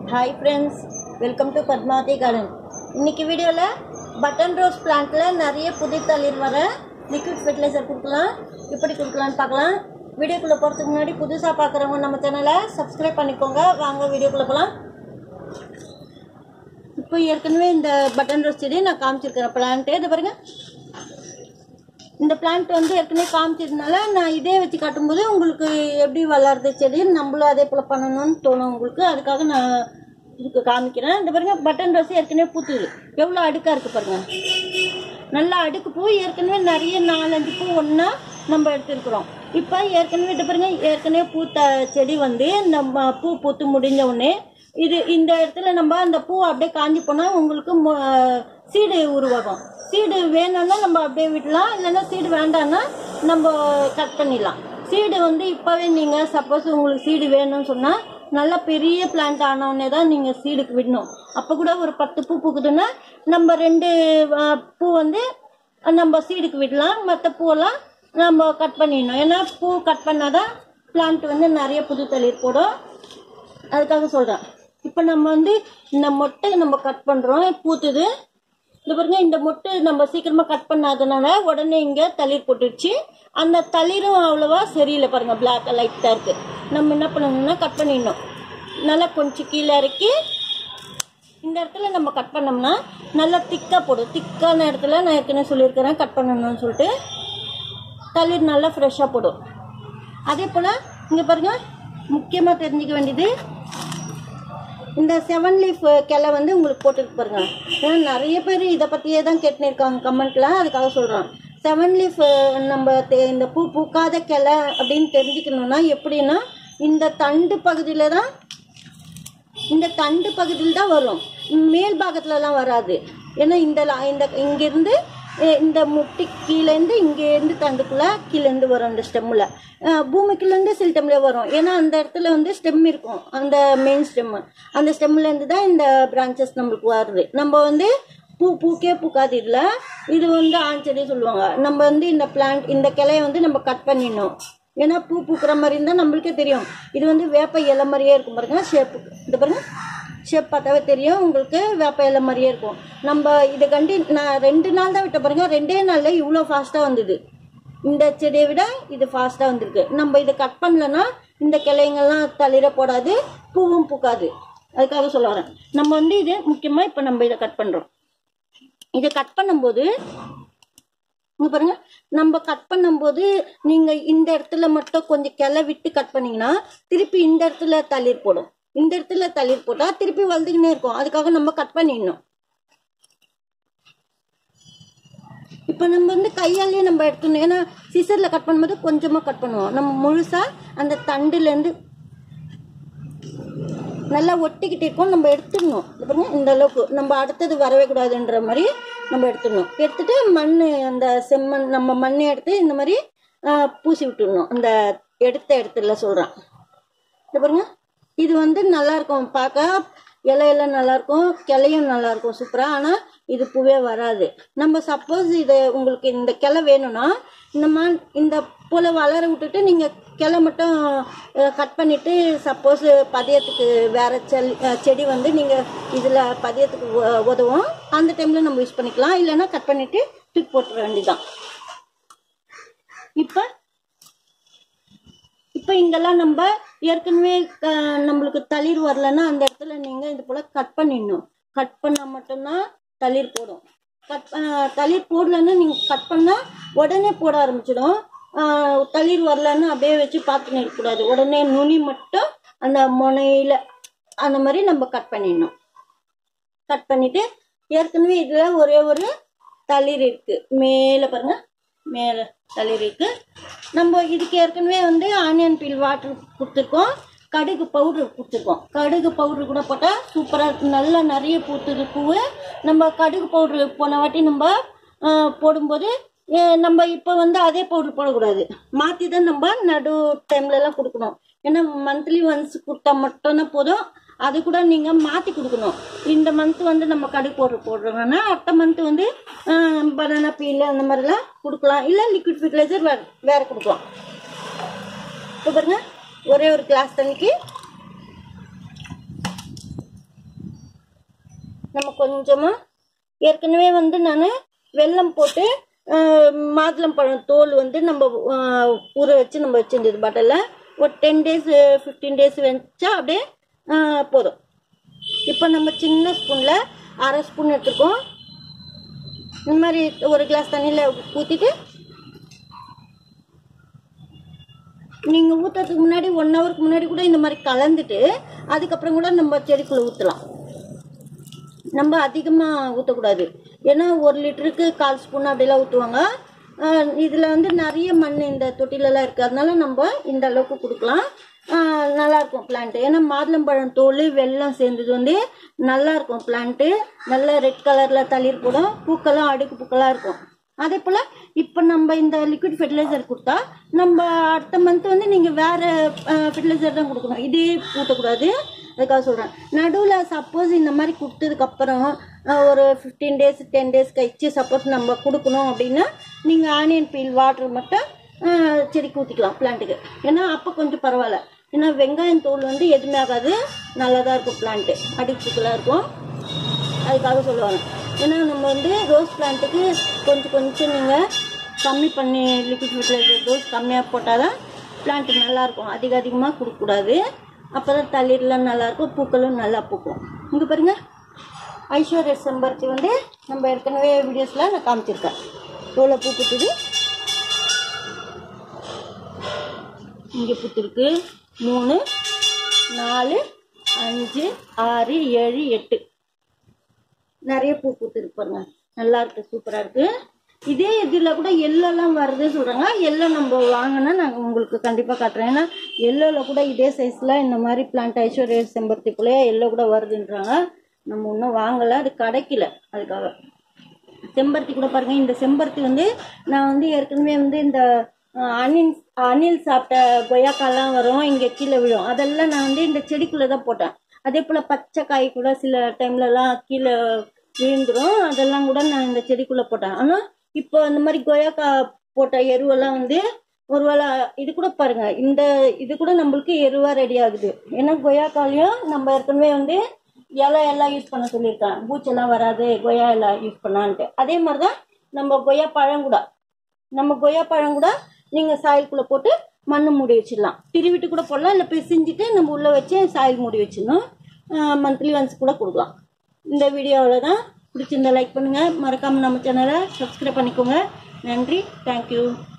hi friends welcome to Padmavathi garden இன்னைக்கு வீடியோவில் button rose பிளான்ட்டில் நிறைய புது தளிர் வர லிக்விட் ஃபெர்டிலைசர் கொடுக்கலாம் எப்படி கொடுக்கலான்னு பார்க்கலாம் வீடியோக்குள்ளே போகிறதுக்கு முன்னாடி புதுசாக பார்க்குறவங்க நம்ம சேனலை சப்ஸ்கிரைப் பண்ணிக்கோங்க வாங்க வீடியோக்குள்ளே போகலாம் இப்போ ஏற்கனவே இந்த பட்டன் ரோஸ் செடி நான் காமிச்சிருக்கிறேன் பிளான்ட்டு இது பாருங்க இந்த பிளான்ட் வந்து ஏற்கனவே காமிச்சதுனால நான் இதே வச்சு காட்டும்போது உங்களுக்கு எப்படி வளருது செடி நம்மளும் அதே போல் பண்ணணும்னு தோணும் உங்களுக்கு அதுக்காக நான் இதுக்கு காமிக்கிறேன் இந்த பாருங்க பட்டன் ரோஸ் ஏற்கனவே பூத்துது எவ்வளோ அடுக்காக இருக்குது பாருங்க நல்லா அடுக்கு பூ ஏற்கனவே நிறைய நாலஞ்சு பூ ஒன்றா நம்ம எடுத்துருக்குறோம் இப்போ ஏற்கனவே இது பாருங்க ஏற்கனவே பூத்த செடி வந்து நம்ம பூ பூத்து முடிஞ்ச உடனே இது இந்த இடத்துல நம்ம அந்த பூ அப்படியே காஞ்சி போனால் உங்களுக்கு மு- சீடு உருவாகும் சீடு வேணும்னா நம்ம அப்படியே விடலாம் இல்லைன்னா சீடு வேண்டாம்னா நம்ம கட் பண்ணிடலாம் சீடு வந்து இப்போவே நீங்கள் சப்போஸ் உங்களுக்கு சீடு வேணும்னு சொன்னால் நல்லா பெரிய பிளான்ட் ஆனவுடனே தான் நீங்கள் சீடுக்கு விடணும் அப்போ கூட ஒரு பத்து பூ பூக்குதுன்னா நம்ம ரெண்டு ஆ, பூ வந்து நம்ம சீடுக்கு விடலாம் மற்ற பூவெல்லாம் நம்ம கட் பண்ணிடணும் ஏன்னா பூ கட் பண்ணாதான் பிளான்ட் வந்து நிறைய புது தளிர் போடும் அதுக்காக சொல்கிறேன் இப்போ நம்ம வந்து இந்த மொட்டை நம்ம கட் பண்ணுறோம் பூத்துது இது பாருங்க இந்த மொட்டை நம்ம சீக்கிரமாக கட் பண்ணாதனால உடனே இங்கே தளிர் போட்டுடுச்சு அந்த தளிரும் அவ்வளோவா சரியில்லை பாருங்க பிளாக் லைட்டாக இருக்குது நம்ம என்ன பண்ணணும்னா கட் பண்ணிடணும் நல்லா கொஞ்சம் கீழே இறக்கி இந்த இடத்துல நம்ம கட் பண்ணோம்னா நல்லா திக்காக போடும் திக்கான இடத்துல நான் ஏற்கனவே சொல்லியிருக்கிறேன் கட் பண்ணணும்னு சொல்லிட்டு தளிர் நல்லா ஃப்ரெஷ்ஷாக போடும் அதே போல் இங்கே பாருங்க முக்கியமாக தெரிஞ்சுக்க வேண்டியது இந்த செவன் லீஃப் கிளை வந்து உங்களுக்கு போட்டுருக்கு பாருங்க ஏன்னா நிறைய பேர் இதை பற்றியே தான் கேட்டுன்னு இருக்காங்க கமெண்ட்ல அதுக்காக சொல்கிறேன் செவன் லீஃப் நம்ம தே- இந்த பூ பூக்காத கிளை அப்படின்னு தெரிஞ்சுக்கணும்னா எப்படின்னா இந்த தண்டு பகுதியில் தான் இந்த தண்டு பகுதியில் தான் வரும் மேல் பாகத்துலலாம் வராது ஏன்னா இந்த லா- இந்த இங்கேருந்து இந்த முட்டி கீழேருந்து இங்கேருந்து தண்டுக்குள்ளே கீழேருந்து வரும் அந்த ஸ்டெம்மில் பூமிக்குள்ளேருந்து சில டைமில் வரும் ஏன்னா அந்த இடத்துல வந்து ஸ்டெம் இருக்கும் அந்த மெயின் ஸ்டெம்மு அந்த ஸ்டெம்லேருந்து தான் இந்த பிரான்ச்சஸ் நம்மளுக்கு வருது நம்ம வந்து பூ பூக்கே பூக்காது இதில் இது வந்து ஆண் செடி சொல்லுவாங்க நம்ம வந்து இந்த பிளான்ட் இந்த கிளைய வந்து நம்ம கட் பண்ணிடணும் ஏன்னா பூ பூக்கிற மாதிரி இருந்தால் நம்மளுக்கே தெரியும் இது வந்து வேப்ப இலை மாதிரியே இருக்கும் பாருங்க ஷேப்பு இது பாருங்க ஷேப் பார்த்தாவே தெரியும் உங்களுக்கு வேப்ப இலை மாதிரியே இருக்கும் நம்ம இதை கண்டி நான் ரெண்டு நாள் தான் விட்ட பாருங்க ரெண்டே நாளில் இவ்வளோ ஃபாஸ்ட்டாக வந்தது இந்த செடியை விட இது ஃபாஸ்ட்டாக வந்திருக்கு நம்ம இதை கட் பண்ணலன்னா இந்த கிளைங்கெல்லாம் தளிர போடாது பூவும் பூக்காது அதுக்காக சொல்ல வரேன் நம்ம வந்து இது முக்கியமாக இப்போ நம்ம இதை கட் பண்ணுறோம் இதை கட் பண்ணும்போது இங்க பாருங்க நம்ம கட் பண்ணும்போது நீங்க இந்த இடத்துல மட்டும் கொஞ்சம் கிளை விட்டு கட் பண்ணீங்கன்னா திருப்பி இந்த இடத்துல தளிர் போடும் இந்த இடத்துல தளிர் போட்டா திருப்பி வளர்ந்துக்கினே இருக்கும் அதுக்காக நம்ம கட் பண்ணிடணும் இப்போ நம்ம வந்து கையாலேயே நம்ம எடுத்துடணும் ஏன்னா சிசரில் கட் பண்ணும்போது கொஞ்சமாக கட் பண்ணுவோம் நம்ம முழுசாக அந்த தண்டுலேருந்து நல்லா ஒட்டிக்கிட்டு இருக்கும் நம்ம எடுத்துடணும் இது பாருங்க இந்த அளவுக்கு நம்ம அடுத்தது வரவே கூடாதுன்ற மாதிரி நம்ம எடுத்துடணும் எடுத்துட்டு மண் அந்த செம்மண் நம்ம மண்ணை எடுத்து இந்த மாதிரி ஆ, பூசி விட்டுடணும் அந்த எடுத்த இடத்துல சொல்கிறேன் இது பாருங்க இது வந்து நல்லா இருக்கும் பார்க்க இலையெல்லாம் நல்லா இருக்கும் கிளையும் நல்லா இருக்கும் சூப்பராக ஆனால் இது பூவே வராது நம்ம சப்போஸ் இது உங்களுக்கு இந்த கிளை வேணும்னா இந்த மா இந்த போல் வளர விட்டுட்டு நீங்கள் கிளை மட்டும் கட் பண்ணிவிட்டு சப்போஸ் பதியத்துக்கு வேறு செல் அஹ், செடி வந்து நீங்கள் இதில் பதியத்துக்கு உ- உதவும் அந்த டைமில் நம்ம யூஸ் பண்ணிக்கலாம் இல்லைன்னா கட் பண்ணிவிட்டு தூக்கி போட்டுற வேண்டியதான் இப்போ இப்போ இங்கெல்லாம் நம்ம ஏற்கனவே க- நம்மளுக்கு தளிர் வரலன்னா அந்த இடத்துல நீங்கள் இது போல் கட் பண்ணிடணும் கட் பண்ணால் மட்டும்தான் தளிர் போடும் கட் அஹ், தளிர் போடலன்னா நீங்கள் கட் பண்ணால் உடனே போட ஆரம்பிச்சிடும் அஹ், தளிர் வரலன்னா அப்படியே வச்சு பார்த்துன்னு இருக்கக்கூடாது உடனே நுனி மட்டும் அந்த முனையில் அந்த மாதிரி நம்ம கட் பண்ணிடணும் கட் பண்ணிட்டு ஏற்கனவே இதில் ஒரே ஒரு தளிர் இருக்கு மேலே பாருங்க மேலே தளிர் இருக்கு நம்ம இதுக்கு ஏற்கனவே வந்து ஆனியன் பீல் வாட்டர் கொடுத்துருக்கோம் கடுகு பவுடர் கொடுத்துருக்கோம் கடுகு பவுடர் கூட போட்டால் சூப்பராக நல்லா நிறைய பூத்துது பூவு நம்ம கடுகு பவுடர் போன வாட்டி நம்ம ஆ, போடும்போது ஏ, நம்ம இப்போ வந்து அதே பவுடர் போடக்கூடாது மாற்றி தான் நம்ம நடு டைம்லலாம் கொடுக்கணும் ஏன்னா மந்த்லி ஒன்ஸ் கொடுத்தா மட்டும்தான் போதும் அது கூட நீங்கள் மாற்றி கொடுக்கணும் இந்த மந்த் வந்து நம்ம கடுகு பவுடர் போடுறோம்னா அடுத்த மந்த் வந்து பனானா பீல் அந்த மாதிரிலாம் கொடுக்கலாம் இல்லை லிக்விட் ஃபெர்டிலைசர் வேறு வேறு கொடுக்கலாம் இப்போ பாருங்க ஒரே ஒரு கிளாஸ் தண்ணிக்கு நம்ம கொஞ்சமாக ஏற்கனவே வந்து நான் வெல்லம் போட்டு ஆஹ், மாதுளம்பழம் தோல் வந்து நம்ம ஆஹ், ஊற வச்சு நம்ம வச்சிருந்தது பாட்டிலில் ஒரு டென் டேஸ் ஃபிஃப்டீன் டேஸ் வச்சா அப்படியே ஆஹ், போதும் இப்போ நம்ம சின்ன ஸ்பூனில் அரை ஸ்பூன் எடுத்துருக்கோம் இந்த மாதிரி ஒரு கிளாஸ் தண்ணியில் ஊற்றிட்டு நீங்கள் ஊற்றுறதுக்கு முன்னாடி ஒன் ஹவருக்கு முன்னாடி கூட இந்த மாதிரி கலந்துட்டு அதுக்கப்புறம் கூட நம்ம செடிக்குள்ளே ஊற்றலாம் நம்ம அதிகமாக ஊற்றக்கூடாது ஏன்னா ஒரு லிட்டருக்கு கால் ஸ்பூன் அப்படிலாம் ஊற்றுவாங்க இதில் வந்து நிறைய மண் இந்த தொட்டிலெல்லாம் இருக்கிறதுனால நம்ம இந்த அளவுக்கு கொடுக்கலாம் ஆஹ் நல்லா இருக்கும் பிளான்ட்டு ஏன்னா மாதுளம்பழம் தோல் வெல்லம் சேர்ந்தது வந்து நல்லா இருக்கும் பிளான்ட்டு நல்ல ரெட் கலரில் தளிர் போடும் பூக்கெல்லாம் அடுக்கு பூக்கெல்லாம் இருக்கும் அதே போல் இப்போ நம்ம இந்த லிக்விட் ஃபெர்டிலைசர் கொடுத்தா நம்ம அடுத்த மந்த் வந்து நீங்கள் வேறு ஃபெர்டிலைசர் தான் கொடுக்கணும் இதே ஊற்றக்கூடாது அதுக்காக சொல்கிறேன் நடுவில் சப்போஸ் இந்த மாதிரி கொடுத்ததுக்கப்புறம் ஒரு ஃபிஃப்டீன் டேஸ் டென் டேஸ் கழிச்சு சப்போஸ் நம்ம கொடுக்கணும் அப்படின்னா நீங்கள் ஆனியன் பீல் வாட்டர் மட்டும் ஆஹ், செடிக்கு ஊற்றிக்கலாம் பிளான்ட்டுக்கு ஏன்னா அப்போ கொஞ்சம் பரவாயில்ல ஏன்னா வெங்காயம் தோல் வந்து எதுவுமே ஆகாது நல்லா தான் இருக்கும் பிளான்ட்டு அடிப்புக்கெல்லாம் இருக்கும் அதுக்காக சொல்லுவாங்க ஏன்னா நம்ம வந்து ரோஸ் பிளான்ட்டுக்கு கொஞ்சம் கொஞ்சம் நீங்கள் கம்மி பண்ணி லிக்விட் ஃபெர்டிலைசர் டோஸ் கம்மியாக போட்டால் தான் பிளான்ட் நல்லாயிருக்கும் அதிக அதிகமாக கொடுக்கக்கூடாது அப்போ தான் தளிர்லாம் நல்லாயிருக்கும் பூக்களும் நல்லா பூக்கும் இங்கே பாருங்கள் ஐஸ்வர்ய செம்பருத்தி வந்து நம்ம ஏற்கனவே வீடியோஸில் நான் காமிச்சிருக்கேன் எவ்வளோ பூ பூத்துது இங்கே பூத்திருக்கு மூணு நாலு அஞ்சு ஆறு ஏழு எட்டு நிறைய பூ பூத்துருக்கு பாருங்க நல்லா இருக்கு சூப்பரா இருக்கு இதே இதில் கூட எல்லோலாம் வருது சொல்றாங்க எல்லோ நம்ம வாங்கினா நான் உங்களுக்கு கண்டிப்பாக காட்டுறேன் ஏன்னா எல்லோவில் கூட இதே சைஸில் இந்த மாதிரி பிளான்ட் ஐஸ்வர்ய செம்பருத்திக்குள்ளேயே எல்லோ கூட வருதுன்றாங்க நம்ம இன்னும் வாங்கலை அது கிடைக்கல அதுக்காக செம்பருத்தி கூட பாருங்க இந்த செம்பருத்தி வந்து நான் வந்து ஏற்கனவே வந்து இந்த அஹ், அணில் அணில் சாப்பிட்ட கொய்யாக்காலாம் வரும் இங்கே கீழே விழும் அதெல்லாம் நான் வந்து இந்த செடிக்குள்ளே தான் போட்டேன் அதே போல் பச்சை காய் கூட சில டைம்லலாம் கீழே விழுந்துரும் அதெல்லாம் கூட நான் இந்த செடிக்குள்ளே போட்டேன் ஆனால் இப்போ இந்த மாதிரி கொய்யாக்காய் போட்ட எருவெல்லாம் வந்து ஒருவேளை இது கூட பாருங்க இந்த இது கூட நம்மளுக்கு எருவா ரெடி ஆகுது ஏன்னா கொய்யாக்காலையும் நம்ம ஏற்கனவே வந்து இலை எல்லாம் யூஸ் பண்ண சொல்லியிருக்கேன் பூச்செல்லாம் வராது கொய்யா இலை யூஸ் பண்ணான்ட்டு அதே மாதிரி தான் நம்ம கொய்யா பழம் கூட நம்ம கொய்யா பழம் கூட நீங்கள் சாயலுக்குள்ளே போட்டு மண்ணு மூடி வச்சிடலாம் திருவிட்டு கூட போடலாம் இல்லை பிசிஞ்சிட்டு நம்ம உள்ளே வச்சு சாயில் மூடி வச்சிடணும் மந்த்லி ஒன்ஸ் கூட கொடுக்கலாம் இந்த வீடியோவில் தான் பிடிச்சிருந்தா லைக் பண்ணுங்கள் மறக்காமல் நம்ம சேனலை சப்ஸ்கிரைப் பண்ணிக்கோங்க நன்றி தேங்க்யூ